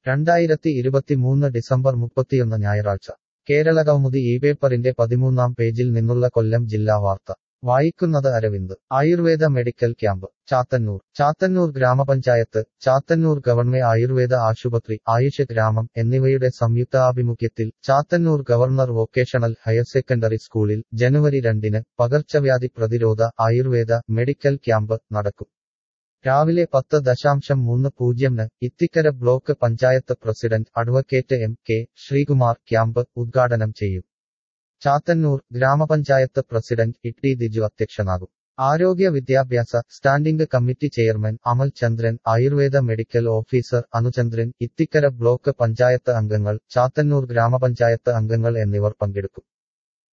രണ്ടായിരത്തി ഇരുപത്തിമൂന്ന് ഡിസംബർ മുപ്പത്തിയൊന്ന് ഞായറാഴ്ച കേരള കൗമുദി ഈ പേപ്പറിന്റെ പതിമൂന്നാം പേജിൽ നിന്നുള്ള കൊല്ലം ജില്ലാ വാർത്ത വായിക്കുന്നത് അരവിന്ദ് ആയുർവേദ മെഡിക്കൽ ക്യാമ്പ് ചാത്തന്നൂർ ചാത്തന്നൂർ ഗ്രാമപഞ്ചായത്ത് ചാത്തന്നൂർ ഗവൺമെന്റ് ആയുർവേദ ആശുപത്രി ആയുഷ് ഗ്രാമം എന്നിവയുടെ സംയുക്താഭിമുഖ്യത്തിൽ Chathannoor government vocational higher secondary സ്കൂളിൽ ജനുവരി രണ്ടിന് പകർച്ചവ്യാധി പ്രതിരോധ ആയുർവേദ മെഡിക്കൽ ക്യാമ്പ് നടക്കും രാവിലെ പത്ത് ദശാംശം മൂന്ന് പൂജ്യംന് Ithikkara block panchayat president advocate M K Sreekumar camp ഉദ്ഘാടനം ചെയ്യും ചാത്തന്നൂർ ഗ്രാമപഞ്ചായത്ത് പ്രസിഡന്റ് ഇട്ടി ദിജു അധ്യക്ഷനാകും ആരോഗ്യ വിദ്യാഭ്യാസ standing committee chairman Amal Chandran Ayurveda medical officer Anuchandran Ithikkara block panchayat അംഗങ്ങൾ ചാത്തന്നൂർ ഗ്രാമപഞ്ചായത്ത് അംഗങ്ങൾ എന്നിവർ പങ്കെടുക്കും